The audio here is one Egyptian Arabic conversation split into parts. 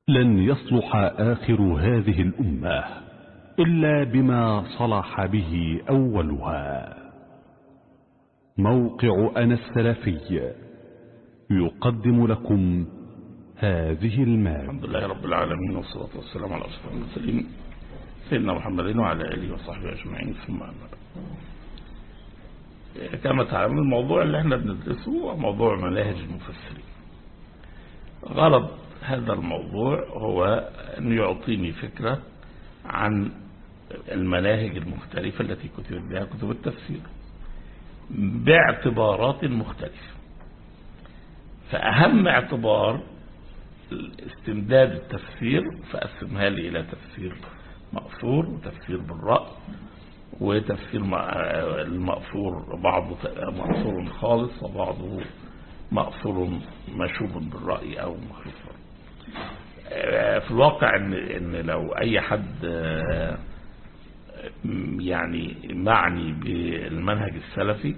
لن يصلح آخر هذه الأمة إلا بما صلح به أولها موقع أنا السلفي يقدم لكم هذه المادة الحمد لله رب العالمين والصلاة والسلام على أشرف المرسلين سيدنا محمد وعلى آله وصحبه أجمعين ثم أما كما تعلمون الموضوع اللي احنا بندرسه هو موضوع مناهج المفسرين غرض هذا الموضوع هو أن يعطيني فكرة عن المناهج المختلفة التي كتبت بها كتب التفسير باعتبارات مختلفة فأهم اعتبار استمداد التفسير فأقسمها لي إلى تفسير مأثور وتفسير بالرأي وتفسير المأثور بعضه مأثور خالص وبعضه مأثور مشوب بالرأي أو مخفر في الواقع إن, إن لو أي حد يعني معني بالمنهج السلفي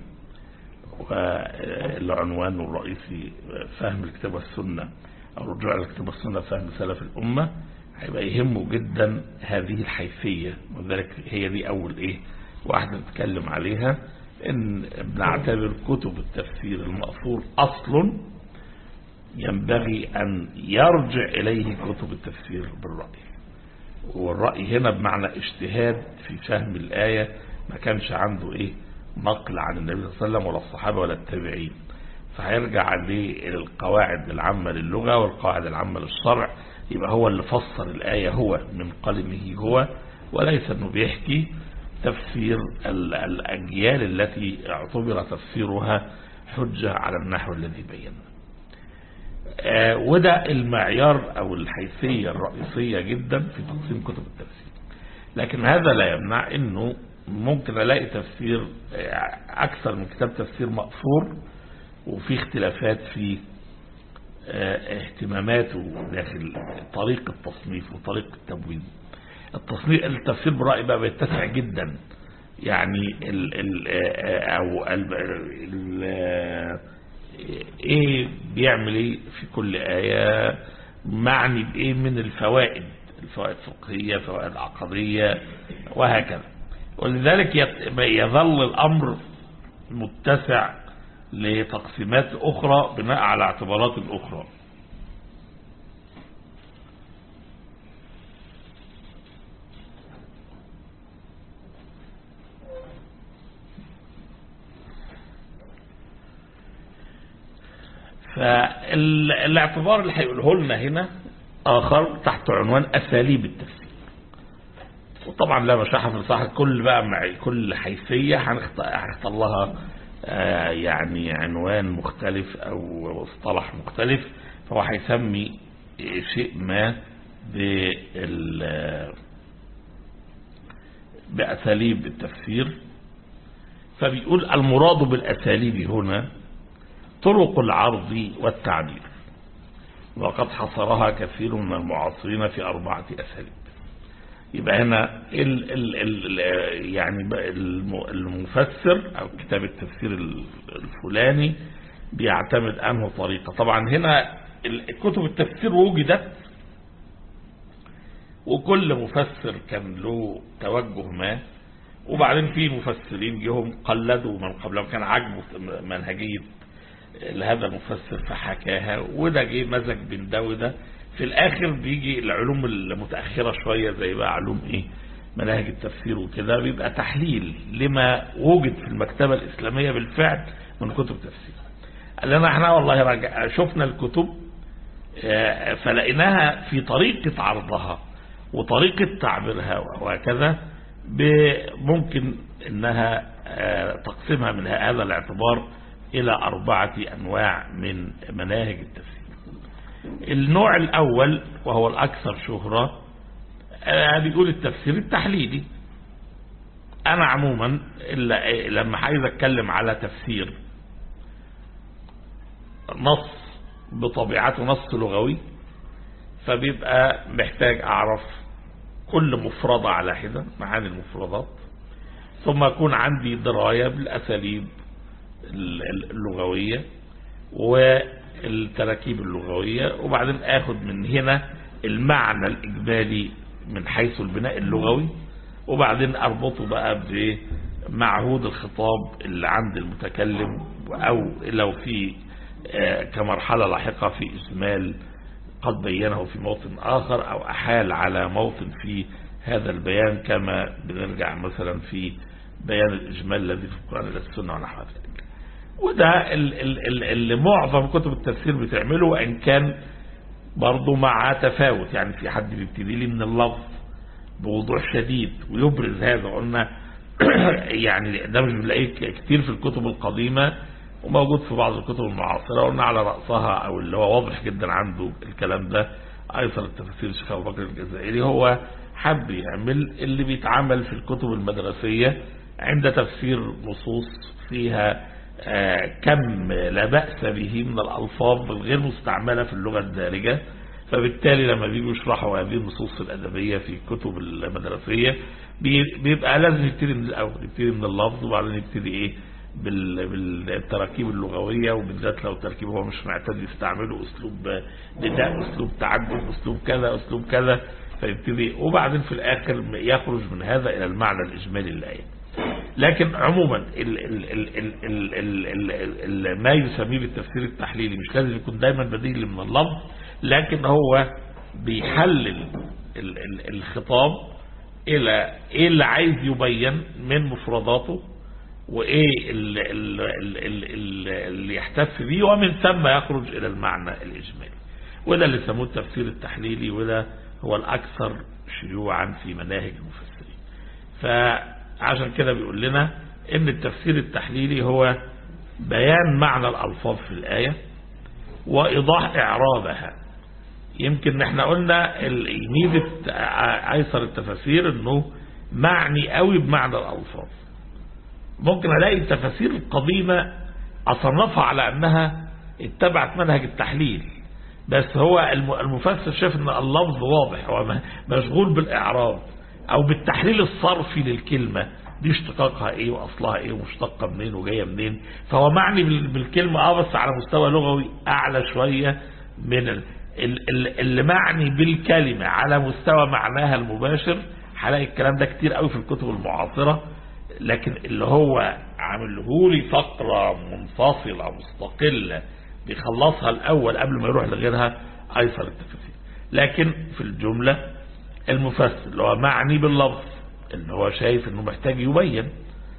والعنوان الرئيسي فهم الكتاب والسنة أو رجوع الكتاب والسنة فهم سلف الأمة هيبقى يهمه جدا هذه الحيثية وذلك هي دي أول إيه واحدة نتكلم عليها إن بنعتبر كتب التفسير المأثور أصل ينبغي أن يرجع إليه كتب التفسير بالرأي والرأي هنا بمعنى اجتهاد في فهم الآية ما كانش عنده إيه نقل عن النبي صلى الله عليه وسلم ولا الصحابة ولا التابعين فهيرجع للقواعد العامة للغة والقواعد العامة للشرع يبقى هو اللي فسر الآية هو من قلمه هو وليس أنه بيحكي تفسير الأجيال التي اعتبر تفسيرها حجة على النحو الذي بينا وده المعيار أو الحيثية الرئيسية جدا في تقسيم كتب التفسير لكن هذا لا يمنع أنه ممكن ألاقي تفسير أكثر من كتاب تفسير مأثور وفي اختلافات في اهتماماته داخل طريقة التصنيف وطريقة التبويب التصنيف التفسير برأي بقى بيتسع جدا يعني ال ال او ال ال ايه بيعمل ايه في كل آية معني بايه من الفوائد الفوائد الفقهية فوائد عقدية وهكذا ولذلك يظل الامر متسع لتقسيمات أخرى بناء على اعتبارات أخرى فالاعتبار اللي هيقوله لنا هنا آخر تحت عنوان أساليب التفسير وطبعا لا مشاحة في صح كل بقى مع كل حيثية هنختار لها يعني عنوان مختلف او مصطلح مختلف فهو هيسمي شيء ما بأساليب التفسير فبيقول المراد بالأساليب هنا طرق العرض والتعبير وقد حصرها كثير من المعاصرين في أربعة أساليب يبقى هنا ال ال ال يعني المفسر او كتاب التفسير الفلاني بيعتمد انه طريقة طبعا هنا كتب التفسير وجدت وكل مفسر كان له توجه ما وبعدين في مفسرين جهم قلدوا من قبلهم كان عجبه منهجية لهذا المفسر فحكاها وده جه مزج بين ده وده في الاخر بيجي العلوم المتأخرة شوية زي بقى علوم ايه مناهج التفسير وكده بيبقى تحليل لما وجد في المكتبة الاسلامية بالفعل من كتب تفسير قال لنا احنا والله شفنا الكتب فلقيناها في طريقة عرضها وطريقة تعبيرها وهكذا ممكن انها تقسيمها من هذا الاعتبار الى اربعة انواع من مناهج التفسير النوع الأول وهو الأكثر شهرة بيقول التفسير التحليلي أنا عموما لما عايز أتكلم على تفسير نص بطبيعته نص لغوي فبيبقى محتاج أعرف كل مفردة على حدة معاني المفردات ثم يكون عندي دراية بالأساليب اللغوية والتراكيب اللغوية وبعدين اخد من هنا المعنى الإجمالي من حيث البناء اللغوي وبعدين أربطه بقى بمعهود الخطاب اللي عند المتكلم أو لو في كمرحلة لاحقة في إجمال قد بينه في موطن آخر أو أحال على موطن في هذا البيان كما بنرجع مثلا في بيان الإجمال الذي في القرآن والسنة ونحو ذلك وده اللي معظم كتب التفسير بتعمله وإن كان برضه مع تفاوت يعني في حد بيبتدي لي من اللفظ بوضوح شديد ويبرز هذا قلنا يعني ده مش بنلاقيه كتير في الكتب القديمة وموجود في بعض الكتب المعاصرة قلنا على رأسها أو اللي هو واضح جدا عنده الكلام ده أيسر التفسير الشيخ أبو بكر الجزائري هو حب يعمل اللي بيتعمل في الكتب المدرسية عند تفسير نصوص فيها كم لا بأس به من الألفاظ الغير مستعملة في اللغة الدارجة فبالتالي لما بيجوا يشرحوا هذه النصوص الأدبية في الكتب المدرسية بيبقى لازم يبتدي من الأول يبتدي من اللفظ وبعدين يبتدي إيه بالتراكيب اللغوية وبالذات لو تركيب هو مش معتاد يستعمله أسلوب نداء أسلوب تعجب أسلوب كذا أسلوب كذا فيبتدي وبعدين في الآخر يخرج من هذا إلى المعنى الإجمالي للآية لكن عموما ال ال ال ال ال ال ال ما يسميه بالتفسير التحليلي مش لازم يكون دايما بديل من اللفظ لكن هو بيحلل ال ال الخطاب إلى إيه اللي عايز يبين من مفرداته وإيه اللي, اللي, اللي يحتف به ومن ثم يخرج إلى المعنى الإجمالي وده اللي سموه التفسير التحليلي وده هو الأكثر شيوعا في مناهج المفسرين فعشان كده بيقول لنا ان التفسير التحليلي هو بيان معنى الألفاظ في الآية وإيضاح إعرابها يمكن احنا قلنا ميزة أيسر التفاسير انه معني قوي بمعنى الألفاظ ممكن الاقي التفاسير القديمة اصنفها على انها اتبعت منهج التحليل بس هو المفسر شاف ان اللفظ واضح هو مشغول بالاعراب او بالتحليل الصرفي للكلمة دي اشتقاقها ايه واصلها ايه ومشتقة منين وجاية منين فهو معني بالكلمة اه بس على مستوى لغوي اعلى شوية من اللي معني بالكلمة على مستوى معناها المباشر هلاقي الكلام ده كتير قوي في الكتب المعاصرة لكن اللي هو عامله لي فقرة منفصلة مستقلة بيخلصها الأول قبل ما يروح لغيرها أيسر التفاسير لكن في الجملة المفسر اللي هو معني باللفظ اللي هو شايف انه محتاج يبين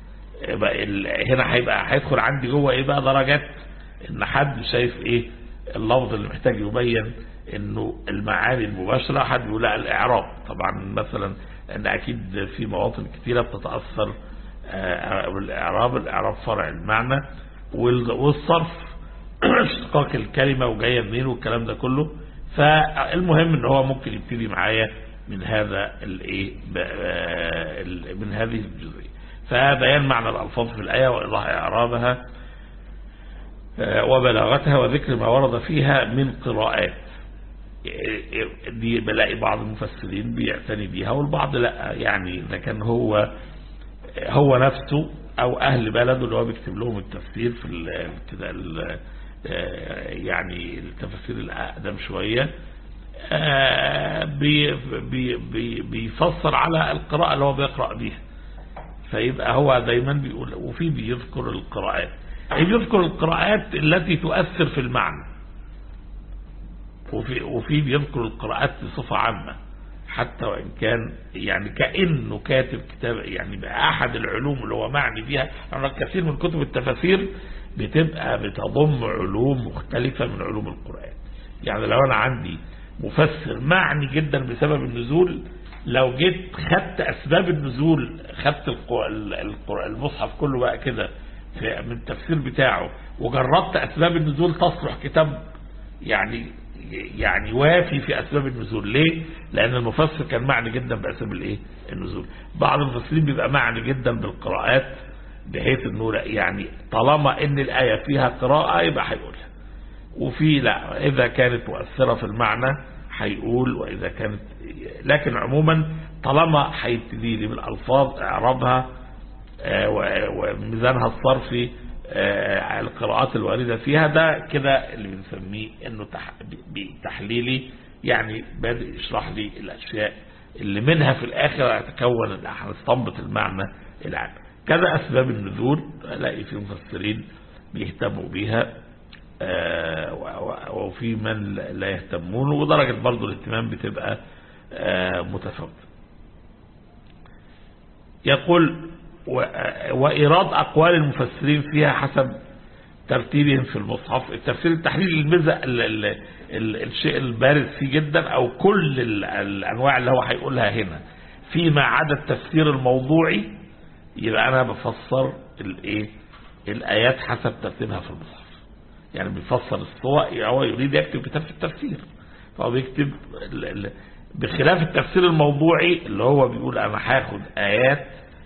هنا هيبقى هيدخل عندي جوه ايه بقى درجات ان حد شايف ايه اللفظ اللي محتاج يبين انه المعاني المباشرة حد يقول لا الاعراب طبعا مثلا ان اكيد في مواطن كثيرة بتتأثر بالاعراب الاعراب فرع المعنى والصرف اشتقاق الكلمة وجاية منين والكلام ده كله فالمهم ان هو ممكن يبتدي معايا من هذا الايه من هذه الجزئية فبيان معنى الالفاظ في الايه وايضاح اعرابها وبلاغتها وذكر ما ورد فيها من قراءات دي بلاقي بعض المفسرين بيعتني بيها والبعض لا يعني اذا كان هو هو نفسه او اهل بلده اللي هو بيكتب لهم التفسير في كده يعني التفاسير الاقدم شويه بي بي بي بيفسر على القراءة اللي هو بيقرأ بيها فيبقى هو دايما بيقول وفي بيذكر القراءات بيذكر القراءات التي تؤثر في المعنى وفي, وفي بيذكر القراءات بصفة عامة حتى وإن كان يعني كأنه كاتب كتاب يعني بأحد العلوم اللي هو معني بيها كثير من كتب التفاسير بتبقى بتضم علوم مختلفة من علوم القرآن يعني لو أنا عندي مفسر معني جدا بسبب النزول لو جيت خدت أسباب النزول خدت المصحف كله بقى كده من التفسير بتاعه وجربت أسباب النزول تصلح كتاب يعني يعني وافي في أسباب النزول ليه؟ لأن المفسر كان معني جدا بأسباب الإيه؟ النزول بعض المفسرين بيبقى معني جدا بالقراءات بحيث انه يعني طالما ان الآية فيها قراءة يبقى هيقولها وفي لا إذا كانت مؤثرة في المعنى هيقول وإذا كانت لكن عموما طالما هيبتدي لي بالألفاظ إعرابها وميزانها الصرفي القراءات الواردة فيها ده كده اللي بنسميه انه تحليلي يعني بادئ يشرح لي الأشياء اللي منها في الآخر يتكون هنستنبط المعنى العام كذا أسباب النزول ألاقي في مفسرين بيهتموا بيها آه، و- و- وفي من لا يهتمون ودرجة برضو الاهتمام بتبقى آه، متفاوتة يقول و- وإيراد أقوال المفسرين فيها حسب ترتيبهم في المصحف التفسير التحليلي الميزة ال- ال- ال- الشيء البارز فيه جدا أو كل ال- الأنواع اللي هو هيقولها هنا فيما عدا التفسير الموضوعي يبقى أنا بفسر الإيه الآيات حسب ترتيبها في المصحف يعني بيفسر الصور هو يريد يكتب كتاب في التفسير فهو بيكتب ال- ال- بخلاف التفسير الموضوعي اللي هو بيقول أنا هاخد آيات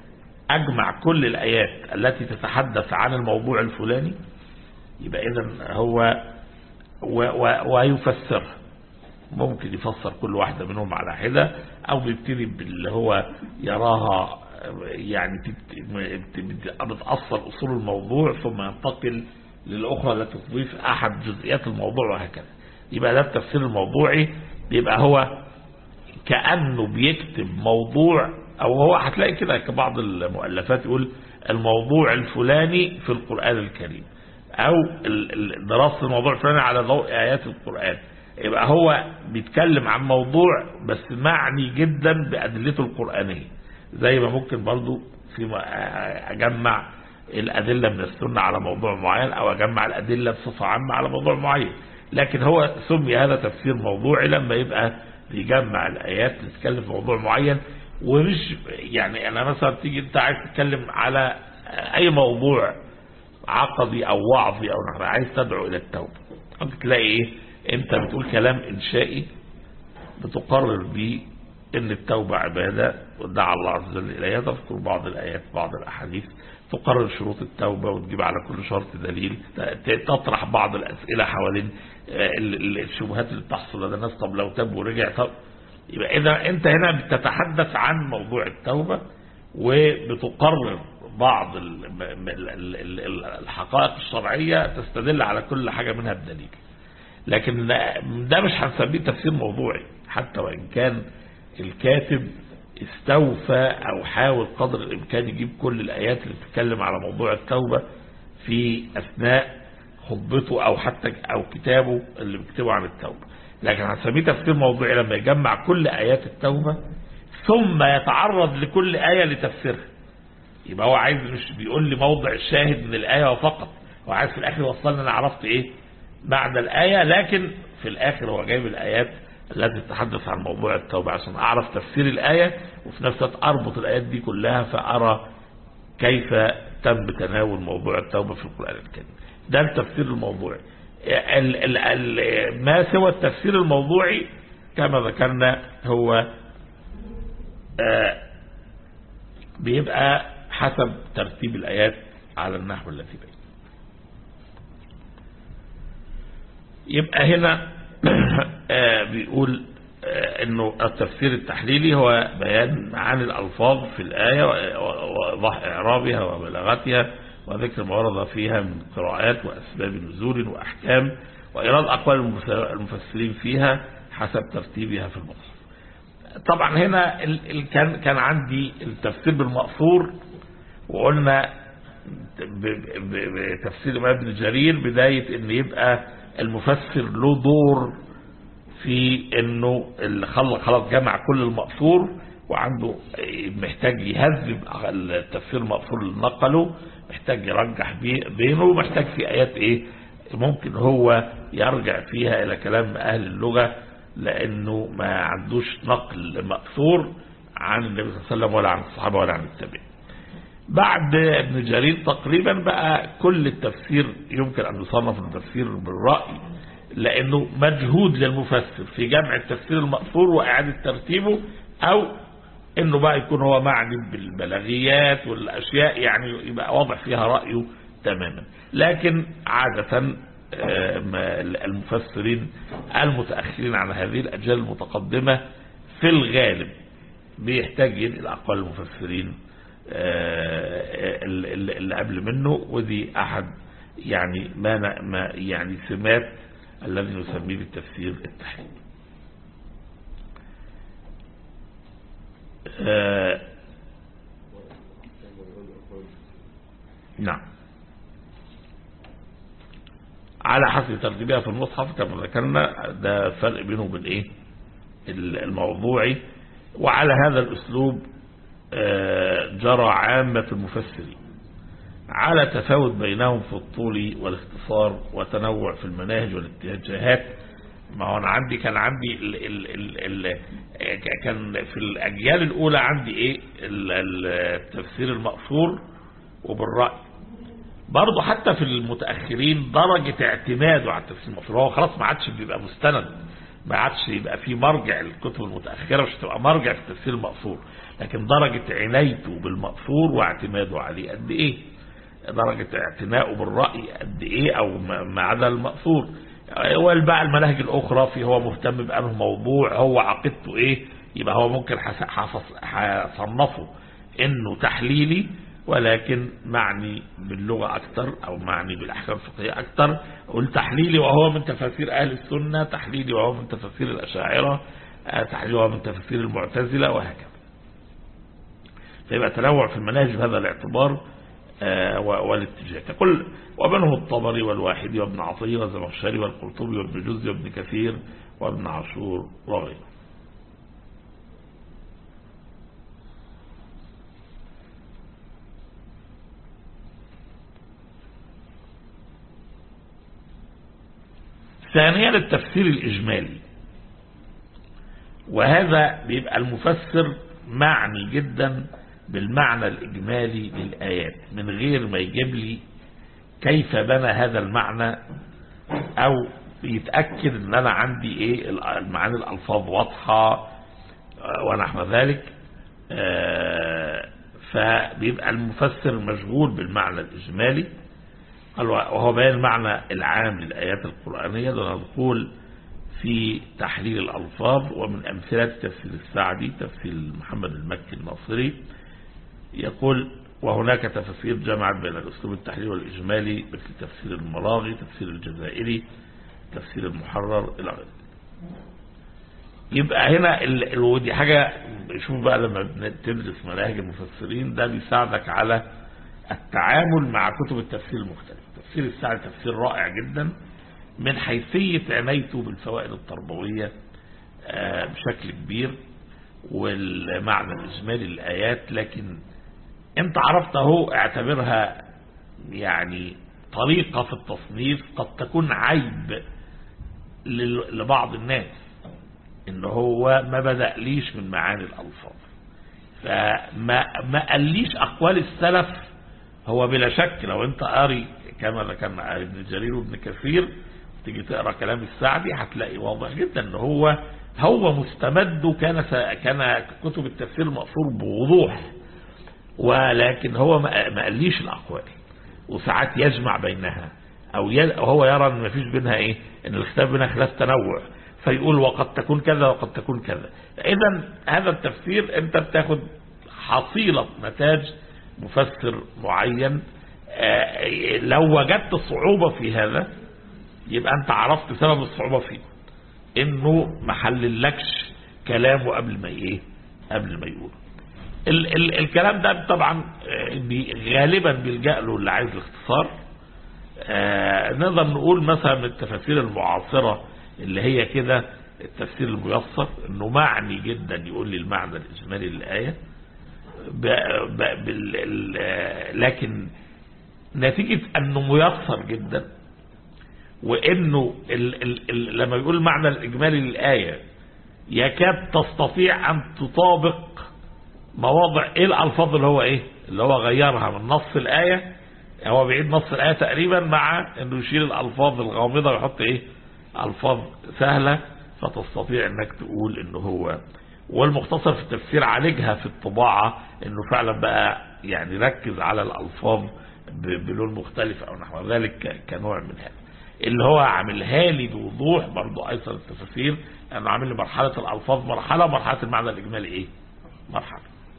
أجمع كل الآيات التي تتحدث عن الموضوع الفلاني يبقى إذا هو و و ويفسرها ممكن يفسر كل واحدة منهم على حدة أو بيبتدي باللي هو يراها يعني بت- بت- بتأصل أصول الموضوع ثم ينتقل للأخرى التي تضيف أحد جزئيات الموضوع وهكذا يبقى ده التفسير الموضوعي يبقى هو كأنه بيكتب موضوع أو هو هتلاقي كده كبعض المؤلفات يقول الموضوع الفلاني في القرآن الكريم أو ال- ال- دراسة الموضوع الفلاني على ضوء آيات القرآن يبقى هو بيتكلم عن موضوع بس معني جدا بأدلته القرآنية زي ما ممكن برضو في م- أجمع الأدلة من السنة على موضوع معين أو أجمع الأدلة بصفة عامة على موضوع معين لكن هو سمي هذا تفسير موضوعي لما يبقى بيجمع الآيات تتكلم في موضوع معين ومش يعني أنا مثلا تيجي أنت عايز تتكلم على أي موضوع عقدي أو وعظي أو نحو عايز تدعو إلى التوبة ممكن تلاقي إيه أنت بتقول كلام إنشائي بتقرر بيه ان التوبة عبادة ودعا الله عز وجل اليها تذكر بعض الايات بعض الاحاديث تقرر شروط التوبة وتجيب على كل شرط دليل ت- تطرح بعض الاسئلة حوالين آه، ال- ال- الشبهات اللي بتحصل لدى الناس طب لو تاب ورجع طب يبقى اذا انت هنا بتتحدث عن موضوع التوبة وبتقرر بعض ال- م- ال- ال- ال- الحقائق الشرعية تستدل على كل حاجة منها بدليل لكن ده مش هنسميه تفسير موضوعي حتى وإن كان الكاتب استوفى أو حاول قدر الإمكان يجيب كل الآيات اللي بتتكلم على موضوع التوبة في أثناء خطبته أو حتى أو كتابه اللي بيكتبه عن التوبة لكن هنسميه تفسير موضوعي لما يجمع كل آيات التوبة ثم يتعرض لكل آية لتفسيرها يبقى هو عايز مش بيقول لي موضع الشاهد من الآية وفقط هو عايز في الآخر يوصلني أنا عرفت إيه معنى الآية لكن في الآخر هو جايب الآيات التي تتحدث عن موضوع التوبة عشان أعرف تفسير الآية وفي نفس الوقت أربط الآيات دي كلها فأرى كيف تم تناول موضوع التوبة في القرآن الكريم ده التفسير الموضوعي ال ال ال ما سوى التفسير الموضوعي كما ذكرنا هو آه بيبقى حسب ترتيب الآيات على النحو الذي بين يبقى هنا آه بيقول آه انه التفسير التحليلي هو بيان معاني الالفاظ في الآية ووضح اعرابها وبلاغتها وذكر ما ورد فيها من قراءات واسباب نزول واحكام وايراد اقوال المفسرين فيها حسب ترتيبها في المصحف طبعا هنا ال ال كان كان عندي التفسير بالمأثور وقلنا بتفسير ابن جرير بداية ان يبقى المفسر له دور في انه اللي خلق خلاص جمع كل المأثور وعنده محتاج يهذب التفسير المأثور اللي نقله محتاج يرجح بينه ومحتاج في ايات ايه ممكن هو يرجع فيها الى كلام اهل اللغة لانه ما عندوش نقل مأثور عن النبي صلى الله عليه وسلم ولا عن الصحابة ولا عن التابعين بعد ابن جرير تقريبا بقى كل التفسير يمكن أن يصنف التفسير بالرأي لأنه مجهود للمفسر في جمع التفسير المأثور وإعادة ترتيبه أو أنه بقى يكون هو معني بالبلاغيات والأشياء يعني يبقى واضح فيها رأيه تماما لكن عادة المفسرين المتأخرين عن هذه الأجيال المتقدمة في الغالب بيحتاج إلى أقوال المفسرين اللي قبل منه ودي أحد يعني ما ما يعني سمات الذي نسميه بالتفسير التحليلي آه نعم على حسب ترتيبها في المصحف كما ذكرنا ده فرق بينه وبين ايه الموضوعي وعلى هذا الاسلوب جرى عامة المفسرين على تفاوت بينهم في الطول والاختصار وتنوع في المناهج والاتجاهات ما هو انا عندي كان عندي ال ال ال ال كان في الاجيال الاولى عندي ايه التفسير المأثور وبالرأي برضه حتى في المتأخرين درجة اعتماده على التفسير المأثور هو خلاص ما عادش بيبقى مستند ما عادش يبقى في مرجع الكتب المتأخرة مش تبقى مرجع في التفسير المأثور لكن درجة عنايته بالمأثور واعتماده عليه قد ايه درجة اعتنائه بالرأي قد ايه او ما عدا المأثور والبقى المناهج الاخرى في هو مهتم بأنه موضوع هو عقيدته ايه يبقى هو ممكن حصنفه انه تحليلي ولكن معني باللغة أكثر أو معني بالأحكام الفقهية أكثر والتحليلي وهو من تفاسير أهل السنة تحليلي وهو من تفاسير الأشاعرة تحليلي وهو من تفاسير المعتزلة وهكذا فيبقى تنوع في المناهج بهذا الاعتبار والاتجاه كل ومنهم الطبري والواحدي وابن عطية والزمخشري والقرطبي وابن جزي وابن كثير وابن عاشور وغيره ثانيا التفسير الإجمالي وهذا بيبقى المفسر معني جدا بالمعنى الإجمالي للآيات من غير ما يجيب لي كيف بنى هذا المعنى أو يتأكد ان أنا عندي إيه المعاني الألفاظ واضحة ونحو ذلك فبيبقى المفسر مشغول بالمعنى الإجمالي وهو بيان المعنى العام للآيات القرآنية نقول في تحليل الألفاظ ومن أمثلة تفسير السعدي تفسير محمد المكي الناصري يقول وهناك تفسير جمعت بين الأسلوب التحليل والإجمالي مثل تفسير المراغي تفسير الجزائري تفسير المحرر إلى غيره يبقى هنا ودي حاجة شوف بقى لما تدرس مناهج المفسرين ده بيساعدك على التعامل مع كتب التفسير المختلفة تفسير السعد تفسير رائع جدا من حيثية عنايته بالفوائد التربوية بشكل كبير والمعنى الإجمالي للآيات لكن انت عرفت اهو اعتبرها يعني طريقة في التصنيف قد تكون عيب لبعض الناس ان هو ما بدأ ليش من معاني الألفاظ فما ما قاليش أقوال السلف هو بلا شك لو انت قاري كما ذكرنا ابن جرير وابن كثير تيجي تقرا كلام السعدي هتلاقي واضح جدا ان هو هو مستمد كان كان كتب التفسير المأثور بوضوح ولكن هو ما قاليش الاقوال وساعات يجمع بينها او هو يرى ان ما فيش بينها ايه ان الاختلاف بينها خلاف تنوع فيقول وقد تكون كذا وقد تكون كذا اذا هذا التفسير انت بتاخد حصيلة نتاج مفسر معين لو وجدت صعوبة في هذا يبقى انت عرفت سبب الصعوبة فيه انه ما حللكش كلامه قبل ما ايه قبل ما يقول ال ال الكلام ده طبعا غالبا بيلجأ له اللي عايز الاختصار نقدر نقول مثلا من التفاسير المعاصرة اللي هي كده التفسير الميسر انه معني جدا يقول لي المعنى الاجمالي للآية ب ب بال لكن نتيجة انه ميسر جدا وانه ال ال ال لما يقول المعنى الاجمالي للآية يكاد تستطيع ان تطابق مواضع ايه الالفاظ اللي هو ايه اللي هو غيرها من نص الآية هو بيعيد نص الآية تقريبا مع انه يشيل الالفاظ الغامضة ويحط ايه الفاظ سهلة فتستطيع انك تقول انه هو والمختصر في التفسير عالجها في الطباعة انه فعلا بقى يعني ركز على الالفاظ بلون مختلف او نحو ذلك كنوع من هذا اللي هو عاملها لي بوضوح برضو ايسر التفاسير انه عامل لي مرحلة الالفاظ مرحلة مرحلة المعنى الاجمالي ايه مرحلة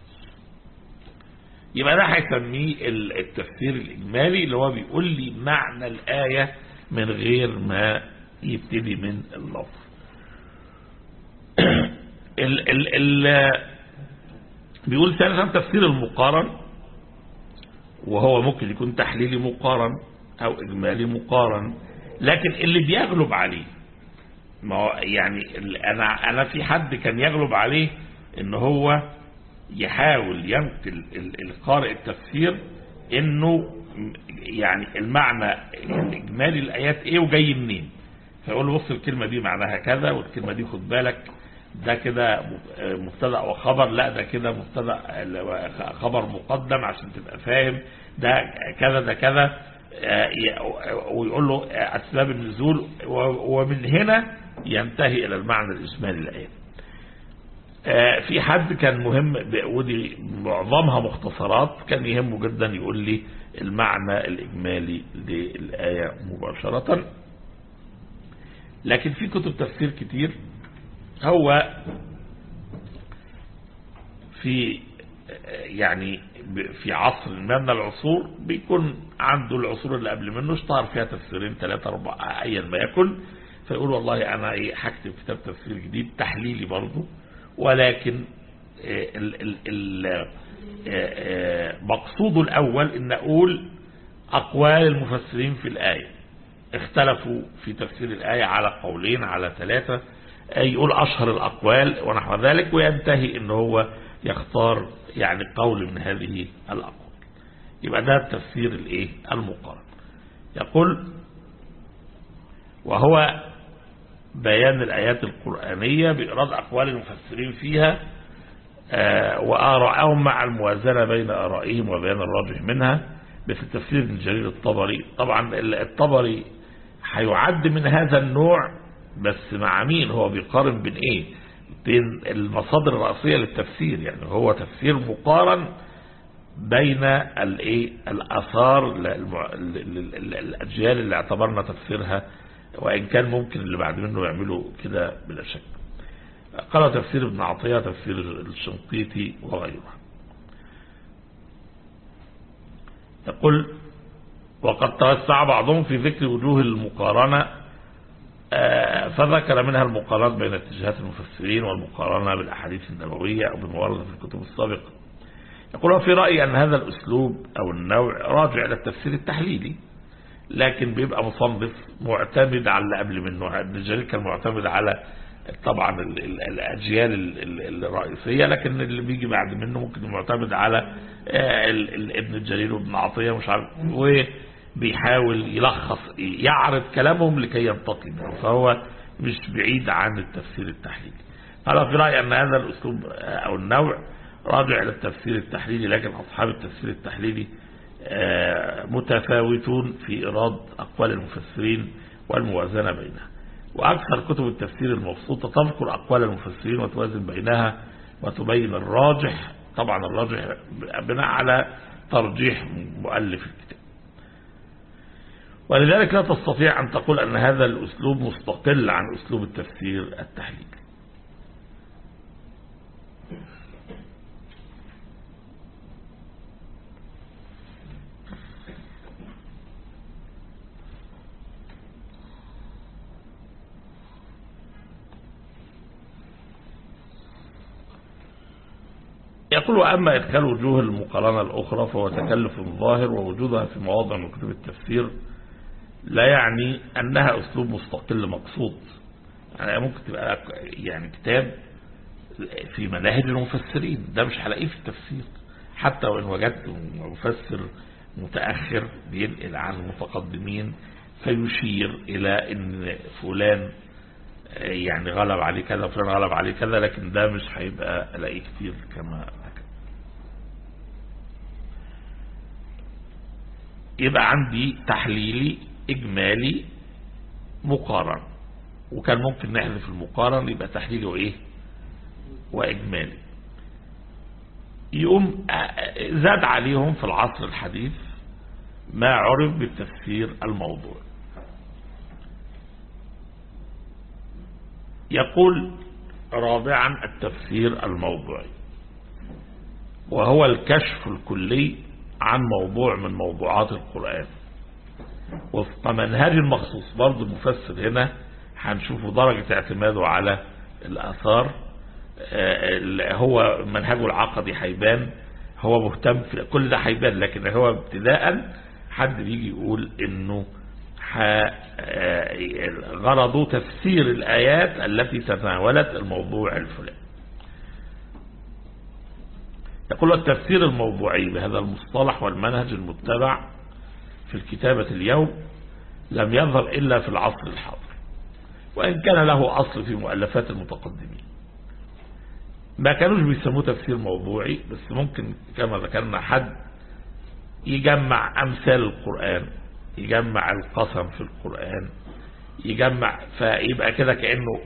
يبقى ده هيسميه التفسير الاجمالي اللي هو بيقول لي معنى الايه من غير ما يبتدي من اللفظ ال ال ال بيقول ثالثا تفسير المقارن وهو ممكن يكون تحليلي مقارن او اجمالي مقارن لكن اللي بيغلب عليه ما هو يعني انا انا في حد كان يغلب عليه ان هو يحاول ينقل القارئ التفسير انه يعني المعنى الاجمالي الايات ايه وجاي منين فيقول له بص الكلمه دي معناها كذا والكلمه دي خد بالك ده كده مبتدا وخبر لا ده كده مبتدا خبر مقدم عشان تبقى فاهم ده كذا ده كذا ويقول له اسباب النزول ومن هنا ينتهي الى المعنى الاجمالي الايه في حد كان مهم ودي معظمها مختصرات كان يهمه جدا يقول لي المعنى الإجمالي للآية مباشرة لكن في كتب تفسير كتير هو في يعني في عصر ما من العصور بيكون عنده العصور اللي قبل منه اشتهر فيها تفسيرين ثلاثة أربعة أيا ما يكن فيقول والله أنا إيه هكتب كتاب تفسير جديد تحليلي برضه ولكن ال ال ال مقصوده الأول إن أقول أقوال المفسرين في الآية اختلفوا في تفسير الآية على قولين على ثلاثة يقول أشهر الأقوال ونحو ذلك وينتهي إن هو يختار يعني قول من هذه الأقوال يبقى ده التفسير الإيه المقارن يقول وهو بيان الآيات القرآنية بإيراد أقوال المفسرين فيها وآراءهم مع الموازنة بين آرائهم وبيان الراجح منها مثل تفسير ابن جرير الطبري طبعا الطبري هيعد من هذا النوع بس مع مين هو بيقارن بين ايه بين المصادر الرئيسية للتفسير يعني هو تفسير مقارن بين الايه الاثار الاجيال اللي اعتبرنا تفسيرها وان كان ممكن اللي بعد منه يعملوا كده بلا شك قال تفسير ابن عطية تفسير الشنقيطي وغيره يقول وقد توسع بعضهم في ذكر وجوه المقارنة فذكر منها المقارنة بين اتجاهات المفسرين والمقارنة بالأحاديث النبوية أو بالموردة في الكتب السابقة يقول في رأيي أن هذا الأسلوب أو النوع راجع إلى التفسير التحليلي لكن بيبقى مصنف معتمد على اللي قبل منه ابن جرير كان معتمد على طبعا الأجيال الرئيسية لكن اللي بيجي بعد منه ممكن معتمد على ابن الجليل وابن عطية مش عارف وبيحاول يلخص يعرض كلامهم لكي ينتقي منه فهو مش بعيد عن التفسير التحليلي قال في رأيي أن هذا الأسلوب أو النوع راجع إلى التفسير التحليلي لكن أصحاب التفسير التحليلي متفاوتون في إيراد أقوال المفسرين والموازنة بينها وأكثر كتب التفسير المبسوطة تذكر أقوال المفسرين وتوازن بينها وتبين الراجح طبعا الراجح بناء على ترجيح مؤلف الكتاب ولذلك لا تستطيع أن تقول أن هذا الأسلوب مستقل عن أسلوب التفسير التحليلي يقول وأما إدخال وجوه المقارنة الأخرى فهو تكلف ظاهر ووجودها في مواضع من كتب التفسير لا يعني أنها أسلوب مستقل مقصود يعني ممكن تبقى يعني كتاب في مناهج المفسرين ده مش هلاقيه في التفسير حتى وإن وجدت مفسر متأخر بينقل عن المتقدمين فيشير إلى أن فلان يعني غلب عليه كذا فلان غلب عليه كذا لكن ده مش هيبقى الاقيه كتير كما يبقى عندي تحليلي اجمالي مقارن وكان ممكن نحذف المقارن يبقى تحليلي وايه واجمالي يقوم زاد عليهم في العصر الحديث ما عرف بالتفسير الموضوع يقول رابعا التفسير الموضوعي وهو الكشف الكلي عن موضوع من موضوعات القرآن وفق منهج مخصوص برضه المفسر هنا هنشوفه درجة اعتماده على الآثار هو منهجه العقدي هيبان هو مهتم في كل ده هيبان لكن هو ابتداء حد بيجي يقول انه غرضه تفسير الآيات التي تناولت الموضوع الفلاني يقول التفسير الموضوعي بهذا المصطلح والمنهج المتبع في الكتابة اليوم لم يظهر إلا في العصر الحاضر وإن كان له أصل في مؤلفات المتقدمين ما كانوش بيسموه تفسير موضوعي بس ممكن كما ذكرنا حد يجمع أمثال القرآن يجمع القسم في القرآن يجمع فيبقى كده كأنه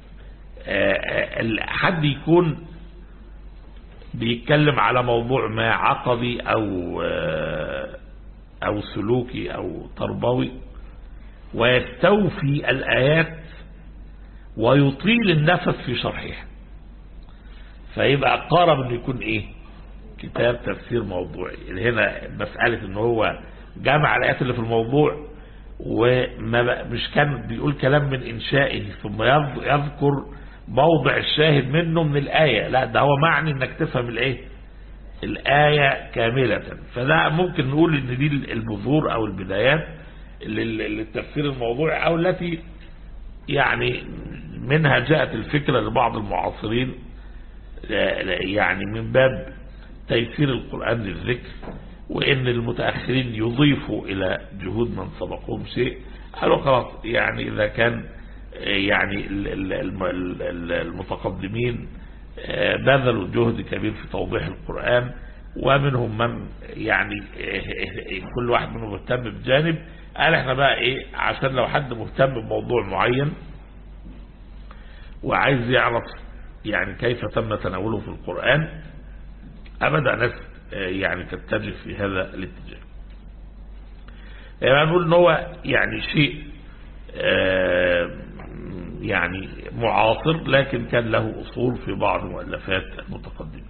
حد يكون بيتكلم على موضوع ما عقدي أو أو سلوكي أو تربوي ويستوفي الآيات ويطيل النفس في شرحها فيبقى قارب انه يكون ايه كتاب تفسير موضوعي هنا مسألة ان هو جمع الآيات اللي في الموضوع وما مش كان بيقول كلام من إنشائه ثم يذكر موضع الشاهد منه من الآية لا ده هو معني انك تفهم الايه الآية كاملة فده ممكن نقول ان دي البذور او البدايات للتفسير الموضوعي او التي يعني منها جاءت الفكرة لبعض المعاصرين يعني من باب تيسير القرآن للذكر وإن المتأخرين يضيفوا إلى جهود من سبقهم شيء قالوا خلاص يعني إذا كان يعني المتقدمين بذلوا جهد كبير في توضيح القرآن ومنهم من يعني كل واحد منهم مهتم بجانب قال احنا بقى ايه عشان لو حد مهتم بموضوع معين وعايز يعرف يعني كيف تم تناوله في القرآن أبدا ناس يعني تتجه في هذا الاتجاه يعني نقول ان هو يعني شيء يعني معاصر لكن كان له أصول في بعض مؤلفات المتقدمين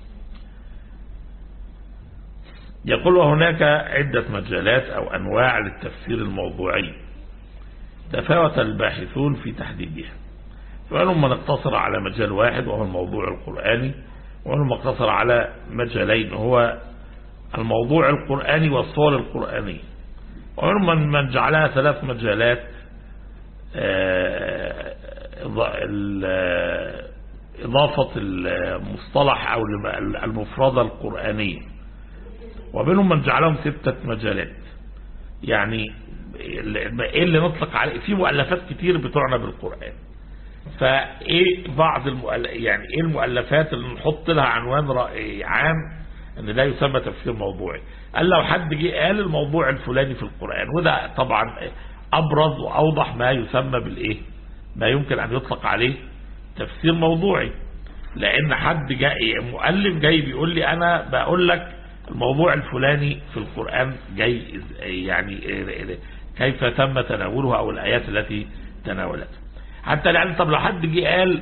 يقول وهناك عدة مجالات أو أنواع للتفسير الموضوعي تفاوت الباحثون في تحديدها فمنهم من اقتصر على مجال واحد وهو الموضوع القرآني ومنهم من اقتصر على مجالين هو الموضوع القرآني والصور القرآنية ومنهم من جعلها ثلاث مجالات إضافة المصطلح أو المفردة القرآنية ومنهم من جعلهم ستة مجالات يعني ايه اللي نطلق عليه في مؤلفات كتير بتعنى بالقرآن فايه بعض المؤل... يعني ايه المؤلفات اللي نحط لها عنوان رأي عام ان ده يسمى تفسير موضوعي قال لو حد جه قال الموضوع الفلاني في القرآن وده طبعا ابرز واوضح ما يسمى بالايه ما يمكن ان يطلق عليه تفسير موضوعي لان حد جاي مؤلف جاي بيقول لي انا بقول لك الموضوع الفلاني في القرآن جاي يعني كيف تم تناوله او الايات التي تناولته حتى لأن طب لو حد جه قال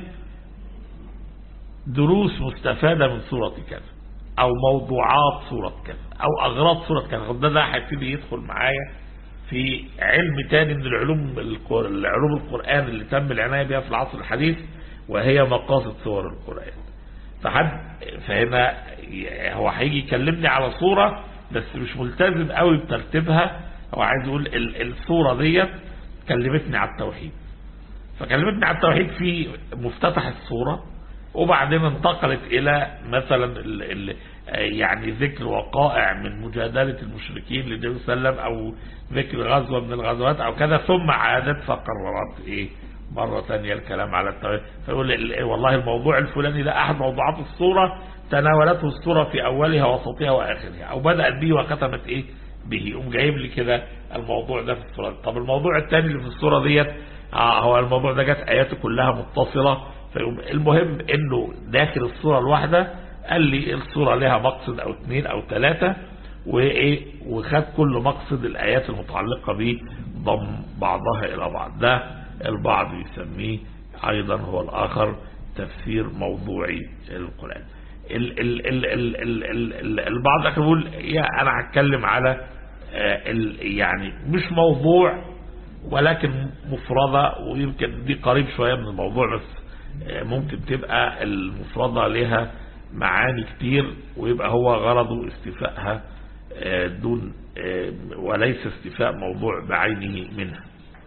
دروس مستفادة من سورة كذا او موضوعات سورة كذا او اغراض سورة كذا ده ده هيبتدي يدخل معايا في علم تاني من العلوم العلوم القرآن اللي تم العناية بها في العصر الحديث وهي مقاصد سور القرآن فحد فهنا هو هيجي يكلمني على صورة بس مش ملتزم قوي بترتيبها هو عايز يقول الصورة ديت كلمتني على التوحيد فكلمتني على التوحيد في مفتتح الصورة وبعدين انتقلت الى مثلا ال ال يعني ذكر وقائع من مجادلة المشركين للنبي صلى الله عليه وسلم او ذكر غزوة من الغزوات او كذا ثم عادت فقررت ايه مرة ثانية الكلام على التوحيد فيقول والله الموضوع الفلاني ده احد موضوعات الصورة تناولته الصورة في اولها وسطها واخرها او بدأت به وختمت ايه به يقوم جايب لي كده الموضوع ده في الصورة طب الموضوع الثاني اللي في الصورة ديت آه هو الموضوع ده جت اياته كلها متصلة فيقوم المهم انه داخل الصورة الواحدة قال لي الصورة لها مقصد او اثنين او ثلاثة وايه وخد كل مقصد الايات المتعلقة به ضم بعضها الى بعض ده البعض يسميه ايضا هو الاخر تفسير موضوعي القرآن ال ال ال ال ال ال البعض يقول يا انا هتكلم على يعني مش موضوع ولكن مفردة ويمكن دي قريب شوية من الموضوع بس ممكن تبقى المفردة لها معاني كتير ويبقى هو غرضه استيفائها دون وليس استيفاء موضوع بعينه منها